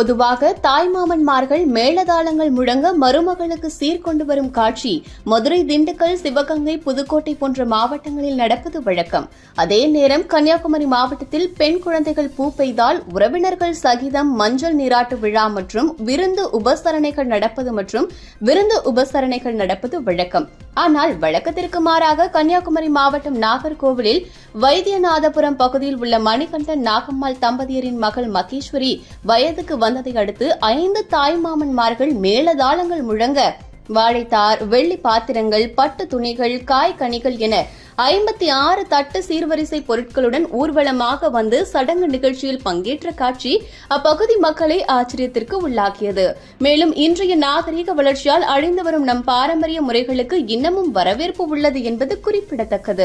பொதுவாக தாய்மாமன்மார்கள் மேளதாளங்கள் முழங்க மருமகளுக்கு சீர்கொண்டு வரும் காட்சி மதுரை திண்டுக்கல் சிவகங்கை புதுக்கோட்டை போன்ற மாவட்டங்களில் நடப்பது வழக்கம் அதே நேரம் கன்னியாகுமரி மாவட்டத்தில் பெண் குழந்தைகள் பூ பெய்தால் உறவினர்கள் சகிதம் மஞ்சள் நீராட்டு விழா மற்றும் விருந்து உபசரணைகள் நடப்பது மற்றும் விருந்து உபசரணைகள் நடப்பது வழக்கம் ஆனால் வழக்கத்திற்கு மாறாக கன்னியாகுமரி மாவட்டம் நாகர்கோவிலில் வைத்தியநாதபுரம் பகுதியில் உள்ள மணிகண்டன் நாகம்மாள் தம்பதியரின் மகள் மகேஸ்வரி வயதுக்கு வந்ததை அடுத்து ஐந்து தாய்மாமன்மார்கள் மேளதாளங்கள் முழங்க வாழைத்தார் வெள்ளி பாத்திரங்கள் பட்டு துணிகள் காய் கனிகள் என ஐம்பத்தி ஆறு தட்டு சீர்வரிசை பொருட்களுடன் ஊர்வலமாக வந்து சடங்கு நிகழ்ச்சியில் பங்கேற்ற காட்சி அப்பகுதி மக்களை ஆச்சரியத்திற்கு உள்ளாக்கியது மேலும் இன்றைய நாகரீக வளர்ச்சியால் அழிந்து வரும் நம் பாரம்பரிய முறைகளுக்கு இன்னமும் வரவேற்பு உள்ளது என்பது குறிப்பிடத்தக்கது